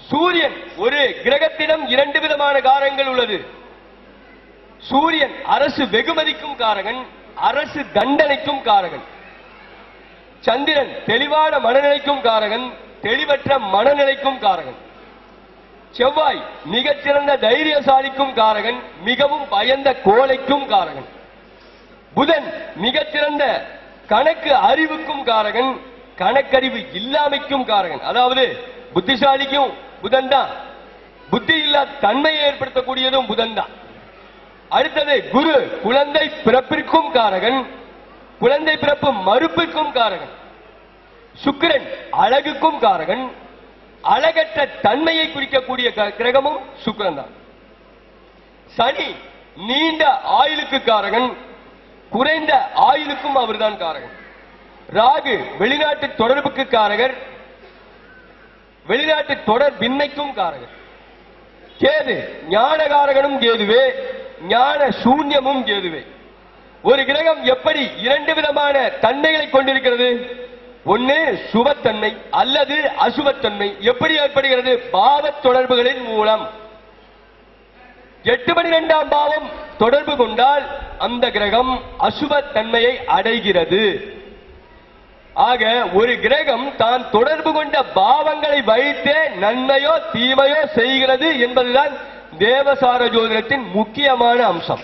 சூரியன் ஒரு கிரகத்திடம் இரண்டு விதமான காரங்கள் உள்ளது சூரியன் அரசு வெகுமதிக்கும் காரகன் அரசு தண்டனைக்கும் காரகன் சந்திரன் தெளிவான மனநிலைக்கும் காரகன் தெளிவற்ற மனநிலைக்கும் காரகன் செவ்வாய் மிகச்சிறந்த தைரியசாலிக்கும் காரகன் மிகவும் பயந்த கோழைக்கும் காரகன் புதன் மிகச்சிறந்த கணக்கு அறிவுக்கும் காரகன் கணக்கறிவு இல்லாமைக்கும் காரகன் அதாவது புத்திசாலிக்கும் புதன் தான் புத்தி இல்லா தன்மையை ஏற்படுத்தக்கூடியதும் புதன் தான் அடுத்தது குரு குழந்தை பிறப்பிற்கும் காரகன் குழந்தை பிறப்பு மறுப்பிற்கும் காரகன் சுக்கிரன் அழகுக்கும் காரகன் அழகற்ற தன்மையை குறிக்கக்கூடிய க- கிரகமும் சுக்கிரன் தான் சனி நீண்ட ஆயுளுக்கு காரகன் குறைந்த ஆயுளுக்கும் அவர்தான் காரகன் ராகு வெளிநாட்டு தொடர்புக்கு காரகர் வெளிநாட்டு தொடர்பின்மைக்கும் காரகர் கேது ஞானகாரகனும் கேதுவே ஞான சூன்யமும் கேதுவே ஒரு கிரகம் எப்படி இரண்டு விதமான தன்மைகளை கொண்டிருக்கிறது ஒன்னு சுபத்தன்மை அல்லது அசுபத்தன்மை எப்படி ஏற்படுகிறது பாவத் தொடர்புகளின் மூலம் எட்டு பனிரெண்டாம் பாவம் தொடர்பு கொண்டால் அந்த கிரகம் அசுப தன்மையை அடைகிறது ஆக ஒரு கிரகம் தான் தொடர்பு கொண்ட பாவங்களை வைத்தே நன்மையோ தீமையோ செய்கிறது என்பதுதான் தேவசார ஜோதிடத்தின் முக்கியமான அம்சம்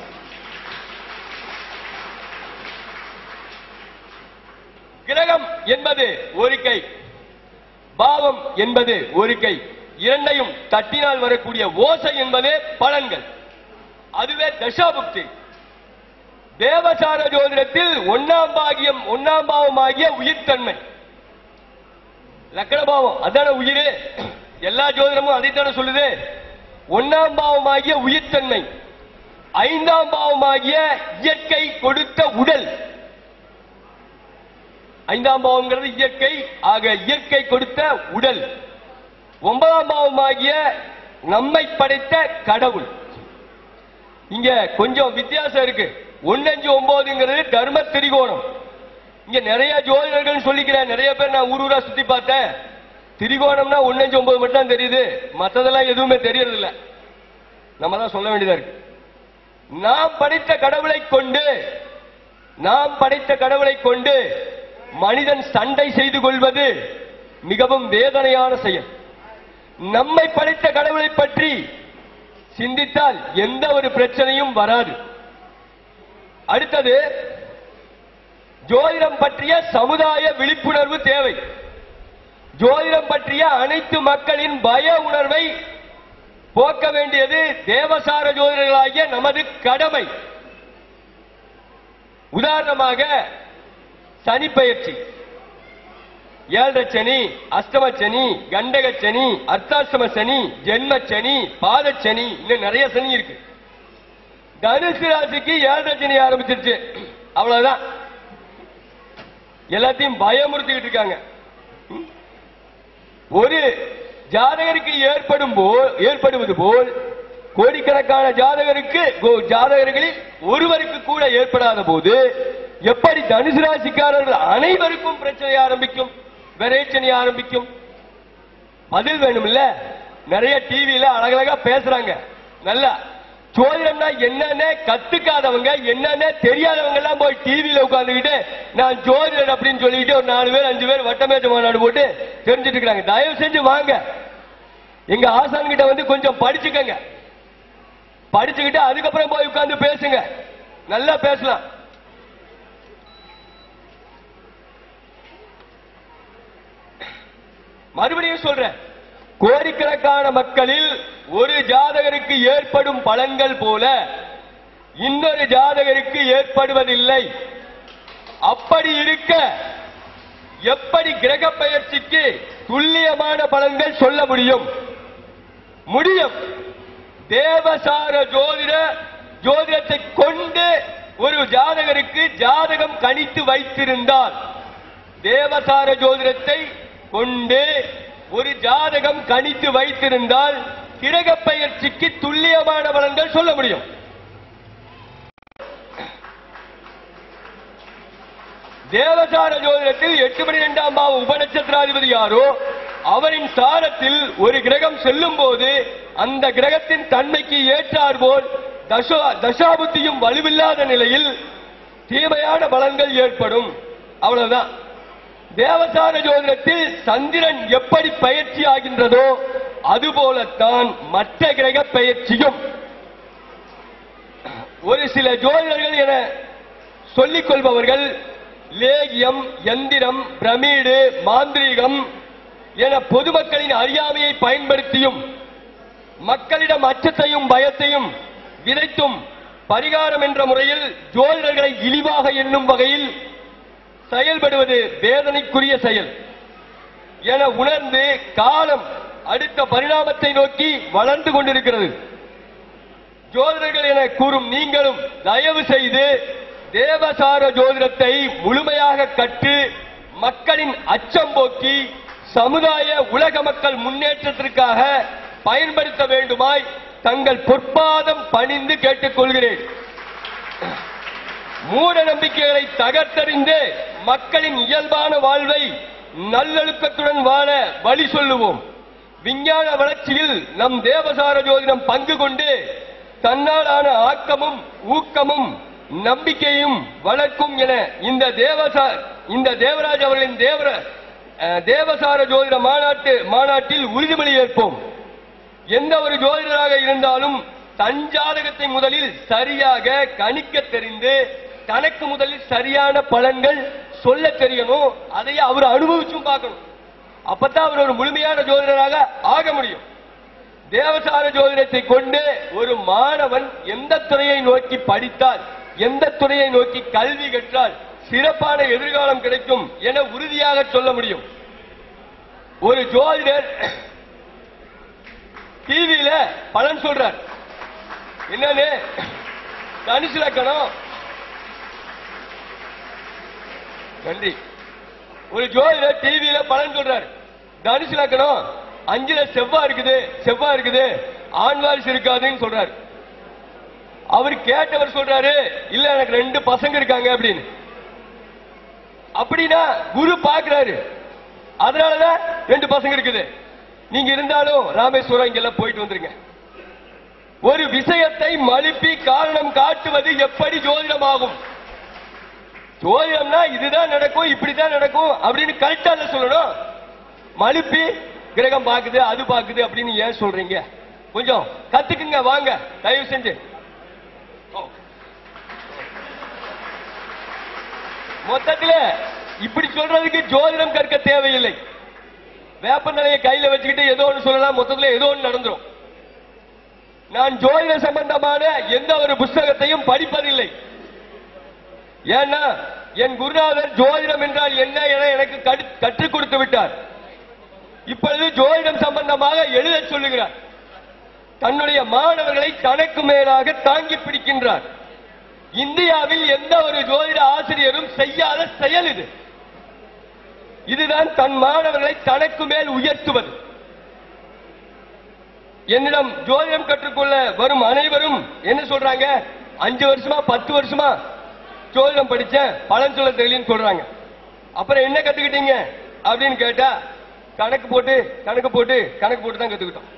கிரகம் என்பது ஒரு கை பாவம் என்பது ஒரு கை இரண்டையும் தட்டினால் வரக்கூடிய ஓசை என்பதே பலன்கள் அதுவே தசாபுக்தி தேவசார ஜோதிடத்தில் ஒன்னாம் பாகியம் ஒன்னாம் பாவம் ஆகிய உயிர்த்தன்மை லக்கண பாவம் அதான உயிர் எல்லா ஜோதிடமும் அதைத்தானே சொல்லுது ஒன்னாம் பாவம் ஆகிய உயிர்த்தன்மை ஐந்தாம் பாவம் ஆகிய இயற்கை கொடுத்த உடல் ஐந்தாம் பாவம்ங்கிறது இயற்கை ஆக இயற்கை கொடுத்த உடல் ஒன்பதாம் பாவமாகிய நம்மை படைத்த கடவுள் இங்க கொஞ்சம் வித்தியாசம் இருக்கு ஒன்னஞ்சு ஒன்பதுங்கிறது தர்ம திரிகோணம் இங்க நிறைய ஜோதிடர்கள் சொல்லிக்கிறேன் நிறைய பேர் நான் ஊர் ஊரா சுத்தி பார்த்தேன் திரிகோணம்னா ஒன்னஞ்சு ஒன்பது மட்டும் தான் தெரியுது மத்ததெல்லாம் எதுவுமே தெரியறது இல்ல நம்ம தான் சொல்ல வேண்டியதா இருக்கு நாம் படைத்த கடவுளை கொண்டு நாம் படைத்த கடவுளை கொண்டு மனிதன் சண்டை செய்து கொள்வது மிகவும் வேதனையான செயல் நம்மை படைத்த கடவுளை பற்றி சிந்தித்தால் எந்த ஒரு பிரச்சனையும் வராது அடுத்தது ஜோதிடம் பற்றிய சமுதாய விழிப்புணர்வு தேவை ஜோதிடம் பற்றிய அனைத்து மக்களின் பய உணர்வை போக்க வேண்டியது தேவசார ஜோதிடர்களாகிய நமது கடமை உதாரணமாக சனி பயிற்சி ஏழரை சனி அஷ்டம சனி கண்டக சனி அர்த்தாஷ்டம சனி ஜென்ம சனி பாத சனி இன்னும் நிறைய சனி இருக்கு தனுசு ராசிக்கு ஏழரை சனி ஆரம்பிச்சிருச்சு அவ்வளவுதான் எல்லாத்தையும் பயமுறுத்திக்கிட்டு இருக்காங்க ம்? ஒரு ஜாதகருக்கு ஏற்படும் போல் ஏற்படுவது போல் கோடிக்கணக்கான ஜாதகருக்கு கோ- ஜாதகர்களில் ஒருவருக்கு கூட ஏற்படாத போது எப்படி தனுசு ராசிக்காரர்கள் அனைவருக்கும் பிரச்சனை ஆரம்பிக்கும் விரைச்சனை ஆரம்பிக்கும் பதில் வேணும்ல நிறைய டிவியில அழகழகா பேசுறாங்க நல்லா ஜோதிடம்னா என்னென்ன கத்துக்காதவங்க என்னென்ன தெரியாதவங்க எல்லாம் போய் டிவியில உட்கார்ந்துகிட்டு நான் ஜோதிடர் அப்படின்னு சொல்லிட்டு ஒரு நாலு பேர் அஞ்சு பேர் வட்டமேஜ மாநாடு போட்டு தெரிஞ்சுட்டு இருக்காங்க தயவு செஞ்சு வாங்க எங்க ஆசான் கிட்ட வந்து கொஞ்சம் படிச்சுக்கங்க படிச்சுக்கிட்டு அதுக்கப்புறம் போய் உட்கார்ந்து பேசுங்க நல்லா பேசலாம் மறுபடியும் சொல்றேன் கோடிக்கணக்கான மக்களில் ஒரு ஜாதகருக்கு ஏற்படும் பலன்கள் போல இன்னொரு ஜாதகருக்கு ஏற்படுவதில்லை அப்படி இருக்க எப்படி கிரக பெயர்ச்சிக்கு துல்லியமான பலன்கள் சொல்ல முடியும் முடியும் தேவசார ஜோதிட ஜோதிடத்தை கொண்டு ஒரு ஜாதகருக்கு ஜாதகம் கணித்து வைத்திருந்தால் தேவசார ஜோதிடத்தை கொண்டு ஒரு ஜாதகம் கணித்து வைத்திருந்தால் கிரக பெயர்ச்சிக்கு துல்லியமான பலன்கள் சொல்ல முடியும் தேவசார ஜோதிடத்தில் எட்டு மணி இரண்டாம் பாவ உபநட்சத்திராதிபதி யாரோ அவரின் சாரத்தில் ஒரு கிரகம் செல்லும் போது அந்த கிரகத்தின் தன்மைக்கு ஏற்றாற்போல் தசா தசாபுத்தியும் வலுவில்லாத நிலையில் தீமையான பலன்கள் ஏற்படும் அவ்வளவுதான் தேவசார ஜோதிடத்தில் சந்திரன் எப்படி பயிற்சி ஆகின்றதோ அதுபோலத்தான் மற்ற கிரக பயிற்சியும் ஒரு சில ஜோதிடர்கள் என சொல்லிக் கொள்பவர்கள் லேகியம் எந்திரம் பிரமீடு மாந்திரீகம் என பொதுமக்களின் அறியாமையை பயன்படுத்தியும் மக்களிடம் அச்சத்தையும் பயத்தையும் விதைத்தும் பரிகாரம் என்ற முறையில் ஜோதிடர்களை இழிவாக எண்ணும் வகையில் செயல்படுவது வேதனைக்குரிய செயல் என உணர்ந்து காலம் அடுத்த பரிணாமத்தை நோக்கி வளர்ந்து கொண்டிருக்கிறது ஜோதிடர்கள் என கூறும் நீங்களும் தயவு செய்து தேவசார ஜோதிடத்தை முழுமையாக கற்று மக்களின் அச்சம் போக்கி சமுதாய உலக மக்கள் முன்னேற்றத்திற்காக பயன்படுத்த வேண்டுமாய் தங்கள் பொற்பாதம் பணிந்து கேட்டுக்கொள்கிறேன் மூட நம்பிக்கைகளை தகர்த்தறிந்து மக்களின் இயல்பான வாழ்வை நல்லொழுக்கத்துடன் வாழ வழி சொல்லுவோம் விஞ்ஞான வளர்ச்சியில் நம் தேவசார ஜோதிடம் பங்கு கொண்டு தன்னாலான ஆக்கமும் ஊக்கமும் நம்பிக்கையும் வளர்க்கும் என இந்த தேவசா இந்த தேவராஜ் அவர்களின் தேவர அஹ், தேவசார ஜோதிட மாநாட்டு மாநாட்டில் உறுதிமொழி ஏற்போம் எந்த ஒரு ஜோதிடராக இருந்தாலும் தன் ஜாதகத்தை முதலில் சரியாக கணிக்க தெரிந்து தனக்கு முதலில் சரியான பலன்கள் சொல்ல தெரியணும் அதை அவர் அனுபவிச்சும் பார்க்கணும் அப்பதான் அவர் ஒரு முழுமையான ஜோதிடராக ஆக முடியும் தேவசார ஜோதிடத்தை கொண்டு ஒரு மாணவன் எந்த துறையை நோக்கி படித்தால் எந்த துறையை நோக்கி கல்வி கற்றால் சிறப்பான எதிர்காலம் கிடைக்கும் என உறுதியாக சொல்ல முடியும் ஒரு ஜோதிடர் டிவியில பலன் சொல்றார் என்னன்னு தனுசு லக்கணம் நன்றி ஒரு ஜோதிடர் டிவியில பலன் சொல்றார் தனுசு லக்கணம் அஞ்சுல செவ்வாய் இருக்குது செவ்வாய் இருக்குது ஆண் வாரிசு இருக்காதுன்னு சொல்றாரு அவர் கேட்டவர் சொல்றாரு இல்ல எனக்கு ரெண்டு பசங்க இருக்காங்க அப்படின்னு அப்படின்னா குரு பாக்குறாரு அதனாலதான் ரெண்டு பசங்க இருக்குது நீங்க இருந்தாலும் ராமேஸ்வரம் இங்கெல்லாம் போயிட்டு வந்துருங்க ஒரு விஷயத்தை மழுப்பி காரணம் காட்டுவது எப்படி ஜோதிடமாகும் ஜோதிடம்னா இதுதான் நடக்கும் இப்படிதான் நடக்கும் அப்படின்னு கரெக்டா இல்ல சொல்லணும் மழுப்பி கிரகம் பாக்குது அது பாக்குது அப்படின்னு ஏன் சொல்றீங்க கொஞ்சம் கத்துக்குங்க வாங்க தயவு செஞ்சு ஓ. மொத்தத்துல இப்படி சொல்றதுக்கு ஜோதிடம் கற்க தேவையில்லை வேப்ப நிலையை கையில வச்சுக்கிட்டு ஏதோ ஒன்று சொல்லலாம் மொத்தத்துல ஏதோ ஒன்று நடந்துரும் நான் ஜோதிட சம்பந்தமான எந்த ஒரு புஸ்தகத்தையும் படிப்பதில்லை ஏன்னா என் குருநாதர் ஜோதிடம் என்றால் என்ன என எனக்கு கடு- கற்றுக் கொடுத்து விட்டார் இப்பொழுது ஜோதிடம் சம்பந்தமாக எழுத சொல்லுகிறார் தன்னுடைய மாணவர்களை தனக்கு மேலாக தாங்கி பிடிக்கின்றார் இந்தியாவில் எந்த ஒரு ஜோதிட ஆசிரியரும் செய்யாத செயல் இது இதுதான் தன் மாணவர்களை தனக்கு மேல் உயர்த்துவது என்னிடம் ஜோதிடம் கற்றுக்கொள்ள வரும் அனைவரும் என்ன சொல்றாங்க அஞ்சு வருஷமா பத்து வருஷமா ஜோதிடம் படிச்சேன் பலன் சொல்ல தெரியலன்னு சொல்றாங்க அப்புறம் என்ன கத்துக்கிட்டீங்க அப்படின்னு கேட்டா கணக்கு போட்டு கணக்கு போட்டு கணக்கு போட்டு தான் கத்துக்கிட்டோம்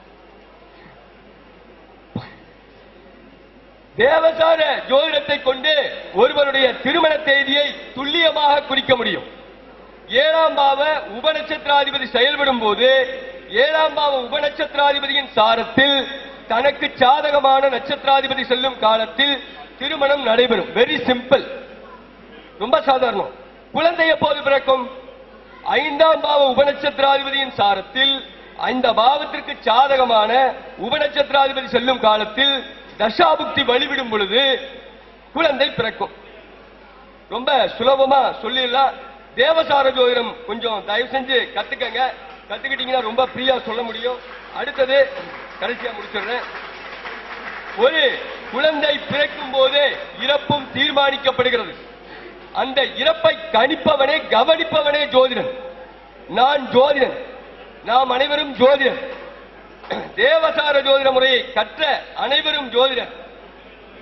தேவசார ஜோதிடத்தை கொண்டு ஒருவருடைய திருமண தேதியை துல்லியமாக குறிக்க முடியும் ஏழாம் பாவ உபநட்சத்திராதிபதி செயல்படும் போது ஏழாம் பாவ உபநட்சத்திராதிபதியின் சாரத்தில் தனக்கு சாதகமான நட்சத்திராதிபதி செல்லும் காலத்தில் திருமணம் நடைபெறும் வெரி சிம்பிள் ரொம்ப சாதாரணம் குழந்தை எப்போது பிறக்கும் ஐந்தாம் பாவ உபநட்சத்திராதிபதியின் சாரத்தில் அந்த பாவத்திற்கு சாதகமான உபநட்சத்திராதிபதி செல்லும் காலத்தில் தசாபுக்தி வழிவிடும் பொழுது குழந்தை பிறக்கும் ரொம்ப சுலபமா சொல்லிடலாம் தேவசார ஜோதிடம் கொஞ்சம் தயவு செஞ்சு கத்துக்கங்க கத்துக்கிட்டீங்கன்னா ரொம்ப ஃப்ரீயா சொல்ல முடியும் அடுத்தது கடைசியா முடிச்சிடுறேன் ஒரு குழந்தை பிறக்கும் போதே இறப்பும் தீர்மானிக்கப்படுகிறது அந்த இறப்பை கணிப்பவனே கவனிப்பவனே ஜோதிடன் நான் ஜோதிடன் நாம் அனைவரும் ஜோதிடன் தேவசார ஜோதிட முறையை கற்ற அனைவரும் ஜோதிடர்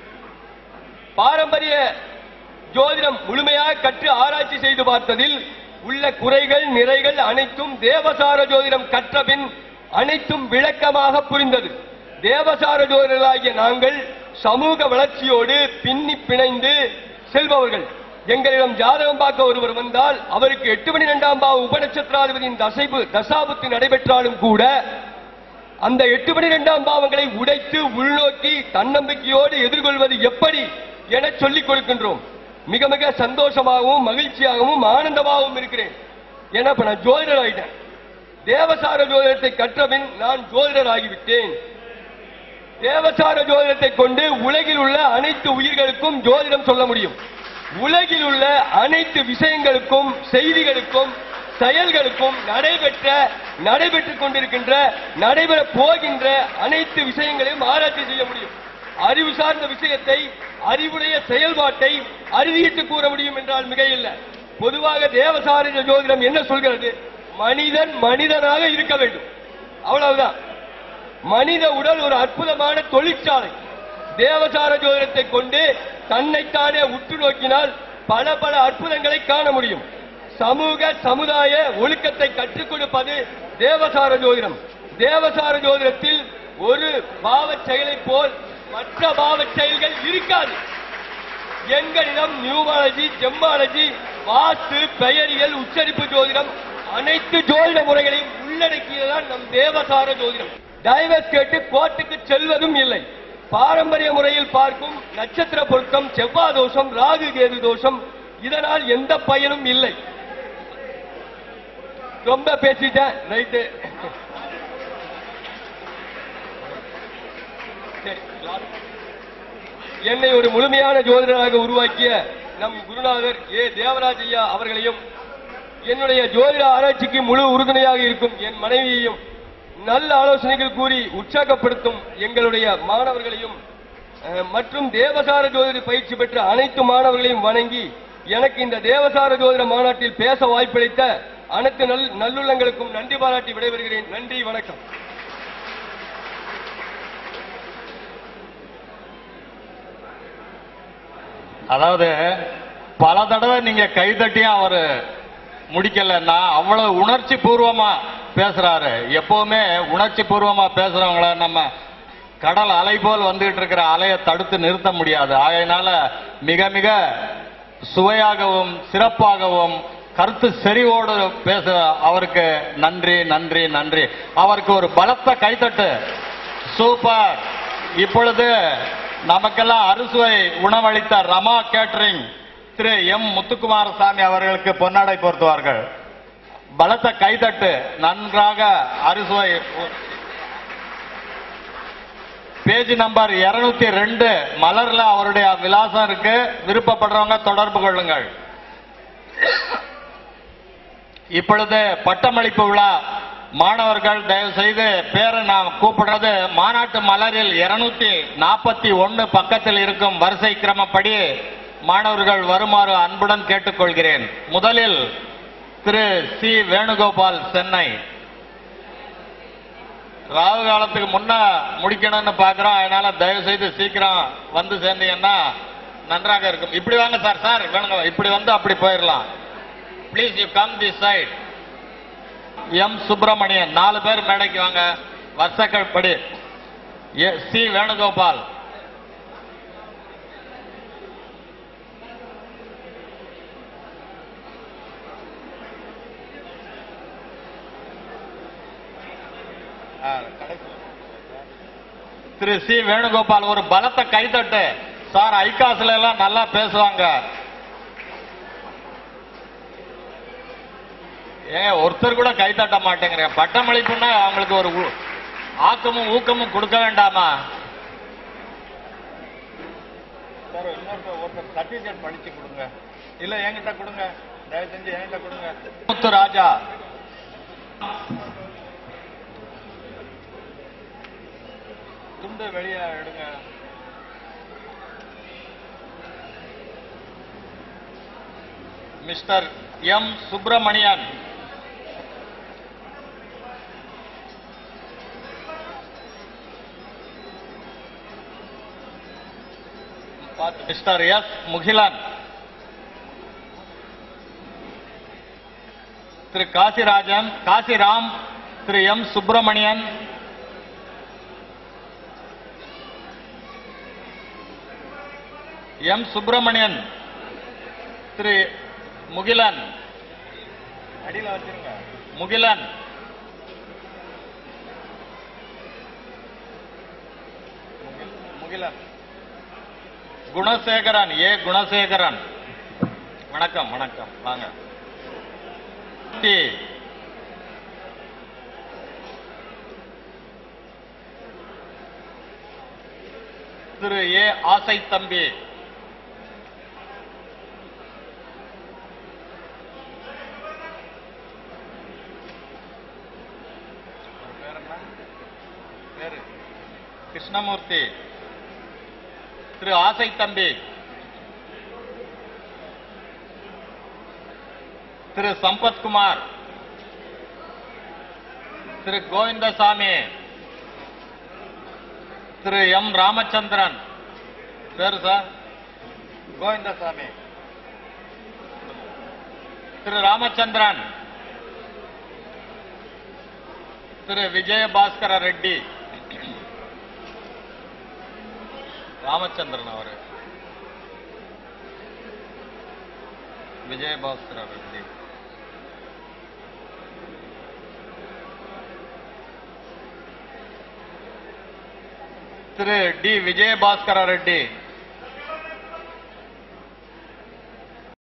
பாரம்பரிய ஜோதிடம் முழுமையாக கற்று ஆராய்ச்சி செய்து பார்த்ததில் உள்ள குறைகள் நிறைகள் அனைத்தும் தேவசார ஜோதிடம் கற்றபின் அனைத்தும் விளக்கமாக புரிந்தது தேவசார ஜோதிடர்களாகிய நாங்கள் சமூக வளர்ச்சியோடு பின்னி பிணைந்து செல்பவர்கள் எங்களிடம் ஜாதகம் பார்க்க ஒருவர் வந்தால் அவருக்கு எட்டு மணி இரண்டாம் பாவ உபநட்சத்திராதிபதியின் தசைபு தசாபுத்தி நடைபெற்றாலும் கூட அந்த எட்டு மணி இரண்டாம் பாவங்களை உடைத்து உள்நோக்கி தன்னம்பிக்கையோடு எதிர்கொள்வது எப்படி என சொல்லிக் கொடுக்கின்றோம் மிக மிக சந்தோஷமாகவும் மகிழ்ச்சியாகவும் ஆனந்தமாகவும் இருக்கிறேன் ஏன்னா இப்ப நான் ஜோதிடர் ஆயிட்டேன் தேவசார ஜோதிடத்தை கற்றபின் நான் ஜோதிடர் ஆகிவிட்டேன் தேவசார ஜோதிடத்தை கொண்டு உலகில் உள்ள அனைத்து உயிர்களுக்கும் ஜோதிடம் சொல்ல முடியும் உலகில் உள்ள அனைத்து விஷயங்களுக்கும் செய்திகளுக்கும் செயல்களுக்கும் நடைபெற்ற நடைபெற்றுக் கொண்டிருக்கின்ற நடைபெற போகின்ற அனைத்து விஷயங்களையும் ஆராய்ச்சி செய்ய முடியும் அறிவு சார்ந்த விஷயத்தை அறிவுடைய செயல்பாட்டை அறுதியிட்டு கூற முடியும் என்றால் மிகையில்லை பொதுவாக தேவசாரிய ஜோதிடம் என்ன சொல்கிறது மனிதன் மனிதனாக இருக்க வேண்டும் அவ்வளவுதான் மனித உடல் ஒரு அற்புதமான தொழிற்சாலை தேவசார ஜோதிடத்தை கொண்டு தன்னைத்தானே உற்று நோக்கினால் பல பல அற்புதங்களை காண முடியும் சமூக சமுதாய ஒழுக்கத்தை கற்றுக் கொடுப்பது தேவசார ஜோதிடம் தேவசார ஜோதிடத்தில் ஒரு பாவச் செயலைப் போல் மற்ற பாவச் செயல்கள் இருக்காது எங்களிடம் நியூமாலஜி ஜெம்மாலஜி வாஸ்து பெயரியல் உச்சரிப்பு ஜோதிடம் அனைத்து ஜோதிட முறைகளையும் உள்ளடக்கியதுதான் நம் தேவசார ஜோதிடம் டைவர்ஸ் கேட்டு கோர்ட்டுக்கு செல்வதும் இல்லை பாரம்பரிய முறையில் பார்க்கும் நட்சத்திர பொருத்தம் செவ்வாய் தோஷம் ராகு கேது தோஷம் இதனால் எந்த பயனும் இல்லை ரொம்ப பேசிட்டேன் ரைட்டு சரி என்னை ஒரு முழுமையான ஜோதிடராக உருவாக்கிய நம் குருநாதர் ஏ தேவராஜ் ஐயா அவர்களையும் என்னுடைய ஜோதிட ஆராய்ச்சிக்கு முழு உறுதுணையாக இருக்கும் என் மனைவியையும் நல்ல ஆலோசனைகள் கூறி உற்சாகப்படுத்தும் எங்களுடைய மாணவர்களையும் அஹ், மற்றும் தேவசார ஜோதிட பயிற்சி பெற்ற அனைத்து மாணவர்களையும் வணங்கி எனக்கு இந்த தேவசார ஜோதிட மாநாட்டில் பேச வாய்ப்பளித்த அனைத்து நல் நல்லுள்ளங்களுக்கும் நன்றி பாராட்டி விடைபெறுகிறேன் நன்றி வணக்கம் அதாவது பல தடவை நீங்க கைதட்டியும் அவரு முடிக்கலன்னா அவ்வளவு உணர்ச்சி பூர்வமா பேசுறாரு எப்பவுமே உணர்ச்சி பூர்வமா பேசுறவங்கள நம்ம கடல் அலை போல் வந்துகிட்டு இருக்கிற அலையை தடுத்து நிறுத்த முடியாது ஆகையினால மிக மிக சுவையாகவும் சிறப்பாகவும் கருத்து செறிவோடு பேச அவருக்கு நன்றி நன்றி நன்றி அவருக்கு ஒரு பலத்த கைத்தட்டு சூப்பர் இப்பொழுது நமக்கெல்லாம் அறுசுவை உணவளித்த ரமா கேட்டரிங் திரு எம் முத்துக்குமாரசாமி அவர்களுக்கு பொன்னாடை பொருத்துவார்கள் பலத்த கைதட்டு நன்றாக அறுசுவை பேஜ் நம்பர் 202 ரெண்டு மலர்ல அவருடைய விலாசம் இருக்கு விருப்பப்படுறவங்க தொடர்பு கொள்ளுங்கள் இப்பொழுது பட்டமளிப்பு விழா மாணவர்கள் தயவு செய்து பேரை நான் கூப்பிடுறது மாநாட்டு மலரில் 241 நாற்பத்தி ஒன்னு பக்கத்தில் இருக்கும் வரிசை கிரமப்படி மாணவர்கள் வருமாறு அன்புடன் கேட்டுக்கொள்கிறேன் முதலில் திரு சி வேணுகோபால் சென்னை ராகு காலத்துக்கு முன்ன முடிக்கணும்னு பாக்குறோம் அதனால தயவு செய்து சீக்கிரம் வந்து சேர்ந்தீங்கன்னா நன்றாக இருக்கும் இப்படி வாங்க சார் சார் வேணுங்க இப்படி வந்து அப்படி போயிடலாம் please you come the side M Subramanian நாலு பேர் மேடைக்கு வாங்க வருஷக்கள் படி எ- சி வேணுகோபால் ஆ, கடைசி. திரு சி வேணுகோபால் ஒரு பலத்த கைத்தட்டு சார் ஐகாஸ்ல எல்லாம் நல்லா பேசுவாங்க ஏன் ஒருத்தர் கூட கை தட்ட மாட்டேங்கிறீங்க பட்டமளிப்புன்னா அவங்களுக்கு ஒரு ஊ- ஆக்கமும் ஊக்கமும் கொடுக்க வேண்டாமா சார் இன்னொருத்தர் ஒருத்தர் சர்டிபிகேட் படிச்சு கொடுங்க இல்ல என்கிட்ட கொடுங்க தயவு செஞ்சு என்கிட்ட கொடுங்க முத்து ராஜா துண்டு வெளியே எடுங்க mister M Subramanian mister S Mugilan Thiru Kasirajan Kasiram Thiru M Subramanian M Subramanian Thiru Mugilan அடியில வச்சிருங்க முகிலன் முகிலன் குணசேகரன் ஏ குணசேகரன் வணக்கம் வணக்கம் வாங்க டி. திரு ஏ ஆசை தம்பி பேர் என்ன? பேரு கிருஷ்ணமூர்த்தி திரு ஆசை தம்பி திரு சம்பத்குமார் திரு கோவிந்தசாமி திரு எம் ராமச்சந்திரன் பேரு சார் கோவிந்தசாமி திரு ராமச்சந்திரன் திரு விஜயபாஸ்கர ரெட்டி ராமச்சந்திரன் அவரு விஜயபாஸ்கர ரெட்டி திரு டி விஜயபாஸ்கர ரெட்டி